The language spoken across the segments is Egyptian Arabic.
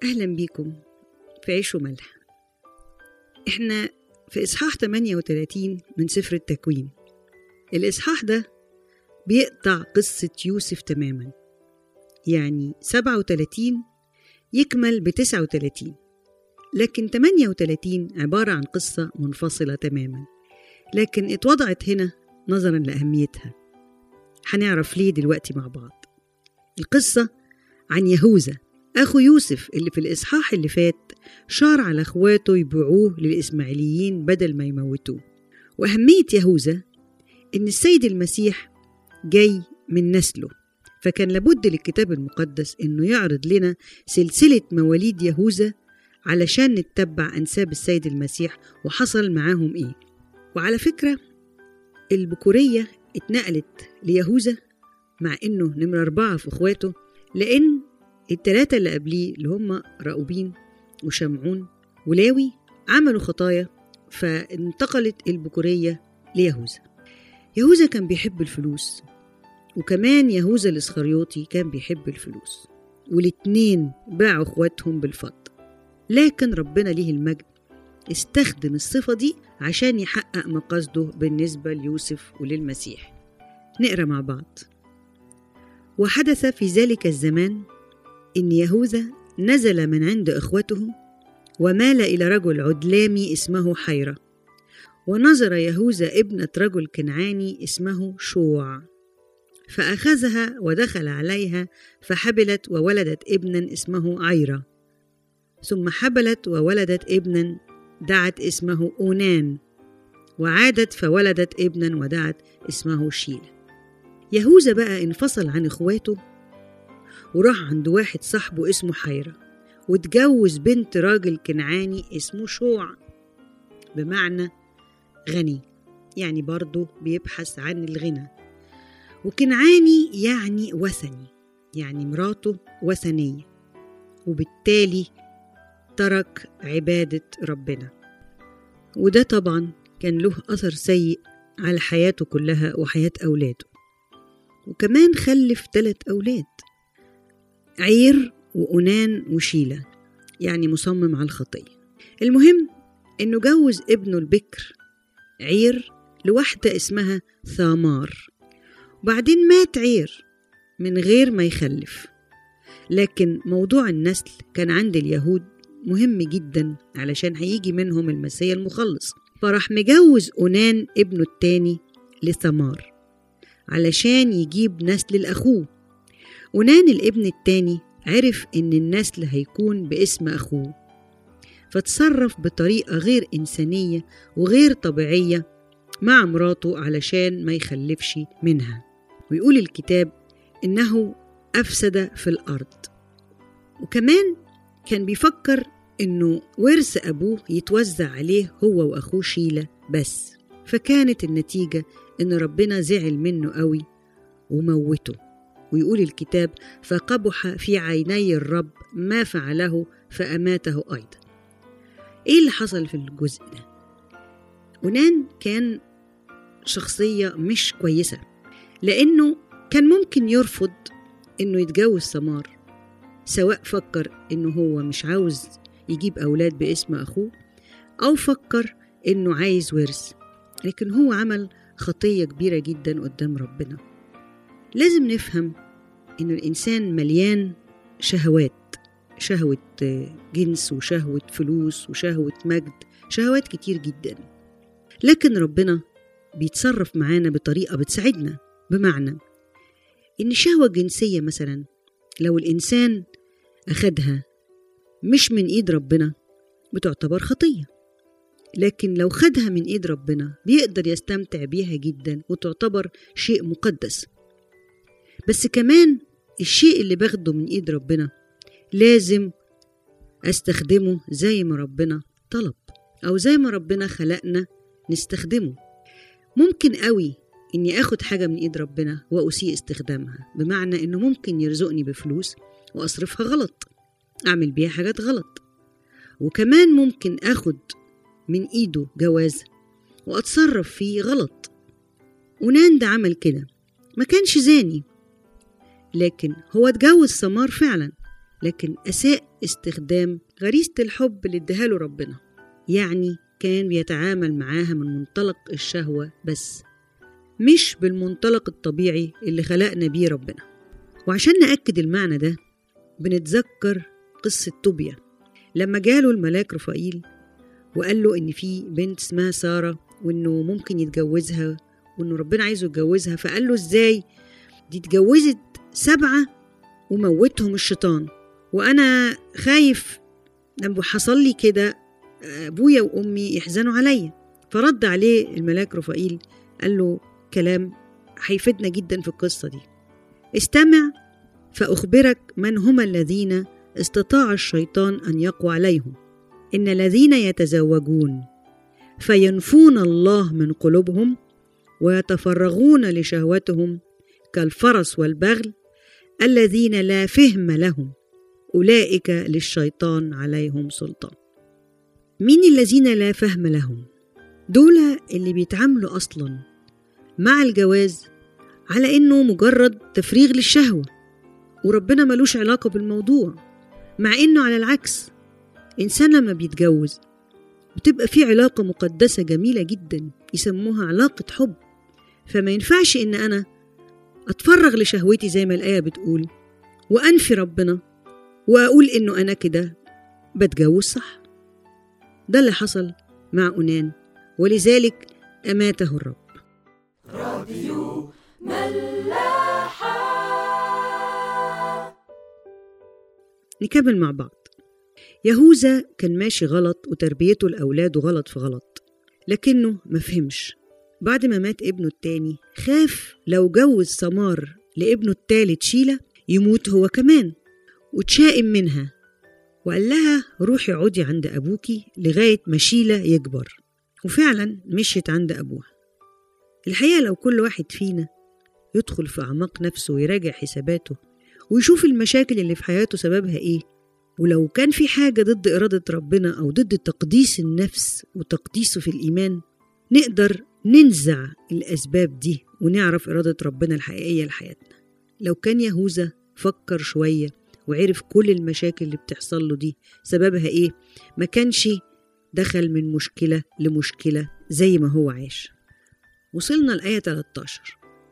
أهلا بيكم في عيش وملح إحنا في إصحاح 38 من سفر التكوين الإصحاح ده بيقطع قصة يوسف تماما يعني 37 يكمل ب 39 لكن 38 عبارة عن قصة منفصلة تماما لكن اتوضعت هنا نظرا لأهميتها هنعرف ليه دلوقتي مع بعض القصة عن يهوذا أخو يوسف اللي في الإصحاح اللي فات شار على إخواته يبيعوه للإسماعيليين بدل ما يموتوه وأهمية يهوذا إن السيد المسيح جاي من نسله فكان لابد للكتاب المقدس إنه يعرض لنا سلسلة مواليد يهوذا علشان نتبع أنساب السيد المسيح وحصل معاهم إيه وعلى فكرة البكورية اتنقلت ليهوذا مع إنه نمرة أربعة في إخواته لأن التلاتة اللي قبليه اللي هم راؤوبين وشمعون ولاوي عملوا خطايا فانتقلت البكورية ليهوذا يهوذا كان بيحب الفلوس وكمان يهوذا الإسخريوطي كان بيحب الفلوس والاتنين باعوا اخواتهم بالفضل لكن ربنا ليه المجد استخدم الصفة دي عشان يحقق مقاصده بالنسبة ليوسف وللمسيح نقرأ مع بعض وحدث في ذلك الزمان إن يهوذا نزل من عند إخوته ومال إلى رجل عدلامي اسمه حيرة ونظر يهوذا ابنة رجل كنعاني اسمه شوع فأخذها ودخل عليها فحبلت وولدت ابنا اسمه عيرة ثم حبلت وولدت ابنا دعت اسمه أونان وعادت فولدت ابنا ودعت اسمه شيلة يهوذا بقى انفصل عن اخواته وراح عند واحد صاحبه اسمه حيرة واتجوز بنت راجل كنعاني اسمه شوع بمعنى غني يعني برضه بيبحث عن الغنى وكنعاني يعني وثني يعني مراته وثنية وبالتالي ترك عبادة ربنا وده طبعا كان له أثر سيء على حياته كلها وحياة أولاده وكمان خلف ثلاث أولاد عير وأنان وشيلة يعني مصمم على الخطية المهم إنه جوز ابنه البكر عير لواحدة اسمها ثامار وبعدين مات عير من غير ما يخلف لكن موضوع النسل كان عند اليهود مهم جدا علشان هيجي منهم المسيح المخلص فراح مجوز أونان ابنه التاني لثمار علشان يجيب نسل لأخوه أونان الابن التاني عرف إن النسل هيكون باسم أخوه فتصرف بطريقة غير إنسانية وغير طبيعية مع مراته علشان ما يخلفش منها ويقول الكتاب إنه أفسد في الأرض وكمان كان بيفكر إنه ورث أبوه يتوزع عليه هو وأخوه شيلة بس فكانت النتيجة إن ربنا زعل منه قوي وموته ويقول الكتاب فقبح في عيني الرب ما فعله فأماته أيضا إيه اللي حصل في الجزء ده؟ ونان كان شخصية مش كويسة لأنه كان ممكن يرفض إنه يتجوز سمار سواء فكر إنه هو مش عاوز يجيب أولاد باسم أخوه أو فكر إنه عايز ورث لكن هو عمل خطية كبيرة جدا قدام ربنا لازم نفهم إن الإنسان مليان شهوات شهوة جنس وشهوة فلوس وشهوة مجد شهوات كتير جدا لكن ربنا بيتصرف معانا بطريقة بتساعدنا بمعنى إن الشهوة الجنسية مثلا لو الإنسان أخدها مش من إيد ربنا بتعتبر خطية لكن لو خدها من إيد ربنا بيقدر يستمتع بيها جدا وتعتبر شيء مقدس بس كمان الشيء اللي باخده من إيد ربنا لازم أستخدمه زي ما ربنا طلب أو زي ما ربنا خلقنا نستخدمه ممكن قوي إني آخد حاجة من إيد ربنا وأسيء استخدامها بمعنى إنه ممكن يرزقني بفلوس وأصرفها غلط أعمل بيها حاجات غلط وكمان ممكن آخد من إيده جواز وأتصرف فيه غلط ونان ده عمل كده ما كانش زاني لكن هو اتجوز سمار فعلا لكن أساء استخدام غريزة الحب اللي اداها له ربنا يعني كان بيتعامل معاها من منطلق الشهوة بس مش بالمنطلق الطبيعي اللي خلقنا بيه ربنا وعشان نأكد المعنى ده بنتذكر قصة توبيا لما جاله الملاك رفائيل وقال له إن في بنت اسمها سارة وإنه ممكن يتجوزها وإنه ربنا عايزه يتجوزها فقال له إزاي دي اتجوزت سبعة وموتهم الشيطان وأنا خايف لما حصل لي كده أبويا وأمي يحزنوا عليا فرد عليه الملاك رفائيل قال له كلام هيفيدنا جدا في القصة دي استمع فأخبرك من هم الذين استطاع الشيطان أن يقوى عليهم إن الذين يتزوجون فينفون الله من قلوبهم ويتفرغون لشهوتهم كالفرس والبغل الذين لا فهم لهم أولئك للشيطان عليهم سلطان مين الذين لا فهم لهم دول اللي بيتعاملوا أصلا مع الجواز على إنه مجرد تفريغ للشهوة وربنا ملوش علاقة بالموضوع مع إنه على العكس إنسان لما بيتجوز بتبقى في علاقة مقدسة جميلة جدا يسموها علاقة حب فما ينفعش إن أنا أتفرغ لشهوتي زي ما الآية بتقول وأنفي ربنا وأقول إنه أنا كده بتجوز صح ده اللي حصل مع أنان ولذلك أماته الرب راديو ملاحة نكمل مع بعض يهوذا كان ماشي غلط وتربيته لأولاده غلط في غلط لكنه مفهمش بعد ما مات ابنه التاني خاف لو جوز سمار لابنه التالت شيلة يموت هو كمان وتشائم منها وقال لها روحي اقعدي عند أبوكي لغاية ما شيلة يكبر وفعلا مشيت عند أبوها الحقيقة لو كل واحد فينا يدخل في أعماق نفسه ويراجع حساباته ويشوف المشاكل اللي في حياته سببها إيه ولو كان في حاجة ضد إرادة ربنا أو ضد تقديس النفس وتقديسه في الإيمان نقدر ننزع الأسباب دي ونعرف إرادة ربنا الحقيقية لحياتنا لو كان يهوذا فكر شوية وعرف كل المشاكل اللي بتحصل له دي سببها إيه ما كانش دخل من مشكلة لمشكلة زي ما هو عاش وصلنا الآية 13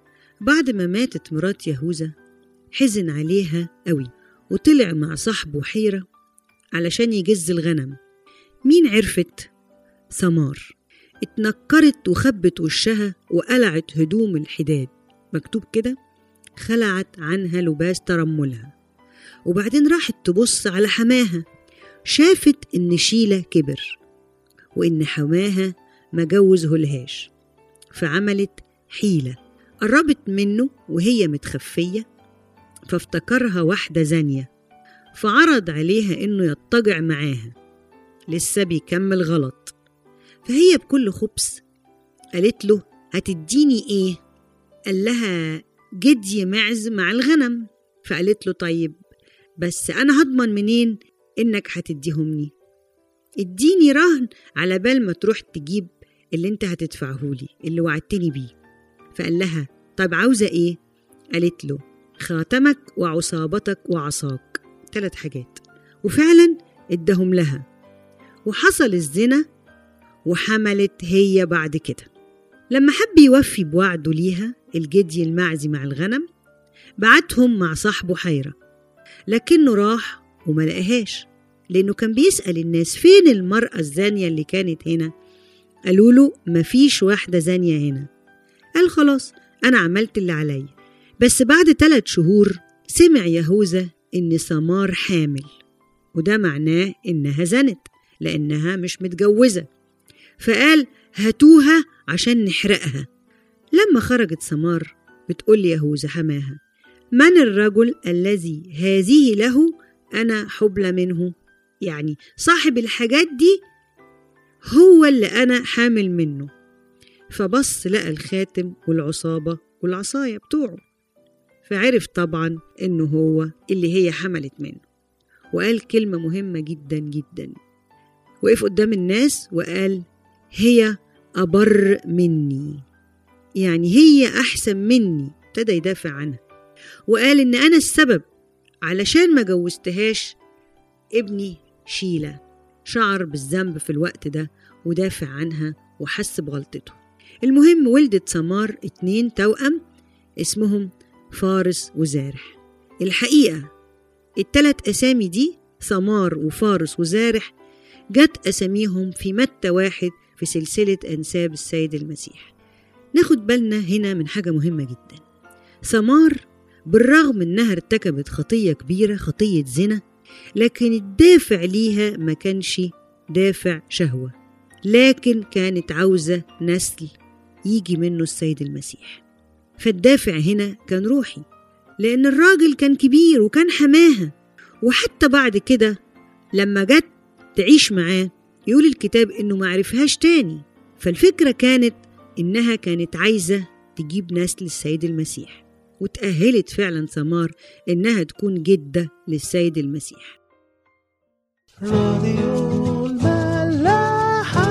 بعد ما ماتت مرات يهوذا حزن عليها قوي وطلع مع صاحبه حيرة علشان يجز الغنم مين عرفت؟ ثمار اتنكرت وخبت وشها وقلعت هدوم الحداد مكتوب كده خلعت عنها لباس ترملها وبعدين راحت تبص على حماها شافت إن شيلة كبر وإن حماها ما جوزهولهاش فعملت حيلة قربت منه وهي متخفية فافتكرها واحدة زانية فعرض عليها إنه يضطجع معاها لسه بيكمل غلط فهي بكل خبث قالت له هتديني إيه؟ قال لها جدي معز مع الغنم فقالت له طيب بس أنا هضمن منين إنك هتديهمني اديني رهن على بال ما تروح تجيب اللي انت هتدفعهولي اللي وعدتني بيه فقال لها طيب عاوزة ايه قالت له خاتمك وعصابتك وعصاك ثلاث حاجات وفعلا ادهم لها وحصل الزنا وحملت هي بعد كده لما حب يوفي بوعده ليها الجدي المعزي مع الغنم بعتهم مع صاحبه حيرة لكنه راح وما لقاهاش لأنه كان بيسأل الناس فين المرأة الزانية اللي كانت هنا قالوا له مفيش واحدة زانية هنا قال خلاص أنا عملت اللي عليا بس بعد ثلاث شهور سمع يهوذا إن سمار حامل وده معناه إنها زنت لأنها مش متجوزة فقال هاتوها عشان نحرقها لما خرجت سمار بتقول يهوذا حماها من الرجل الذي هذه له أنا حبلى منه يعني صاحب الحاجات دي هو اللي أنا حامل منه فبص لقى الخاتم والعصابة والعصاية بتوعه فعرف طبعا إنه هو اللي هي حملت منه وقال كلمة مهمة جدا جدا وقف قدام الناس وقال هي أبر مني يعني هي أحسن مني ابتدى يدافع عنها وقال إن أنا السبب علشان ما جوزتهاش ابني شيلة شعر بالذنب في الوقت ده ودافع عنها وحس بغلطته المهم ولدت سمار اتنين توأم اسمهم فارس وزارح الحقيقة التلات أسامي دي ثمار وفارس وزارح جت أساميهم في متى واحد في سلسلة أنساب السيد المسيح ناخد بالنا هنا من حاجة مهمة جدا ثمار بالرغم إنها ارتكبت خطية كبيرة خطية زنا لكن الدافع ليها ما كانش دافع شهوة لكن كانت عاوزة نسل يجي منه السيد المسيح فالدافع هنا كان روحي لأن الراجل كان كبير وكان حماها وحتى بعد كده لما جت تعيش معاه يقول الكتاب إنه ما عرفهاش تاني فالفكرة كانت إنها كانت عايزة تجيب نسل السيد المسيح وتأهلت فعلا ثمار إنها تكون جدة للسيد المسيح راديو الملاحة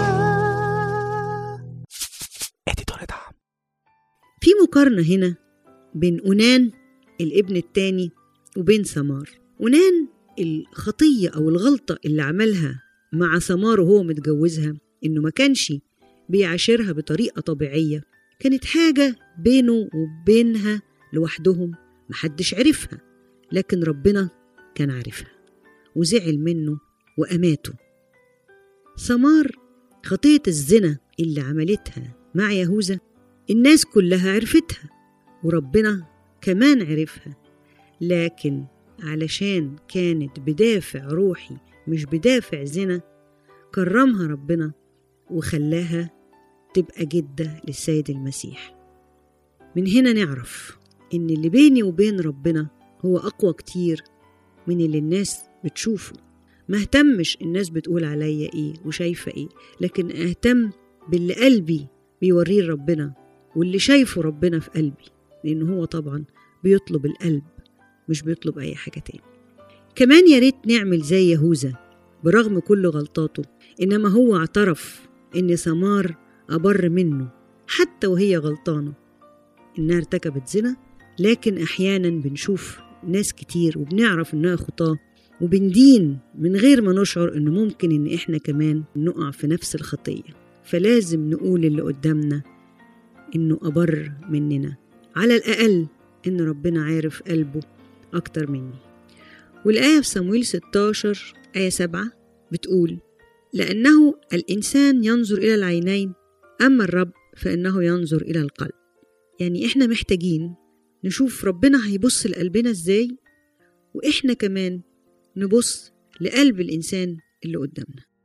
اديتور دعم في مقارنة هنا بين أونان الابن التاني وبين ثمار أونان الخطية أو الغلطة اللي عملها مع ثمار وهو متجوزها إنه ما كانش بيعاشرها بطريقة طبيعية كانت حاجة بينه وبينها لوحدهم محدش عرفها لكن ربنا كان عارفها وزعل منه وأماته ثمار خطية الزنا اللي عملتها مع يهوذا الناس كلها عرفتها وربنا كمان عرفها لكن علشان كانت بدافع روحي مش بدافع زنا كرمها ربنا وخلاها تبقى جدة للسيد المسيح من هنا نعرف إن اللي بيني وبين ربنا هو أقوى كتير من اللي الناس بتشوفه ما اهتمش الناس بتقول عليا ايه وشايفة ايه لكن اهتم باللي قلبي بيوريه ربنا واللي شايفه ربنا في قلبي لأن هو طبعا بيطلب القلب مش بيطلب أي حاجة تاني كمان يا ريت نعمل زي يهوذا برغم كل غلطاته إنما هو اعترف إن ثمار أبر منه حتى وهي غلطانة إنها ارتكبت زنا لكن أحيانا بنشوف ناس كتير وبنعرف إنها خطاة وبندين من غير ما نشعر إنه ممكن إن إحنا كمان نقع في نفس الخطية فلازم نقول اللي قدامنا إنه أبر مننا على الأقل إن ربنا عارف قلبه أكتر مني والآية في صمويل 16 آية 7 بتقول لأنه الإنسان ينظر إلى العينين أما الرب فإنه ينظر إلى القلب يعني إحنا محتاجين نشوف ربنا هيبص لقلبنا إزاي وإحنا كمان نبص لقلب الإنسان اللي قدامنا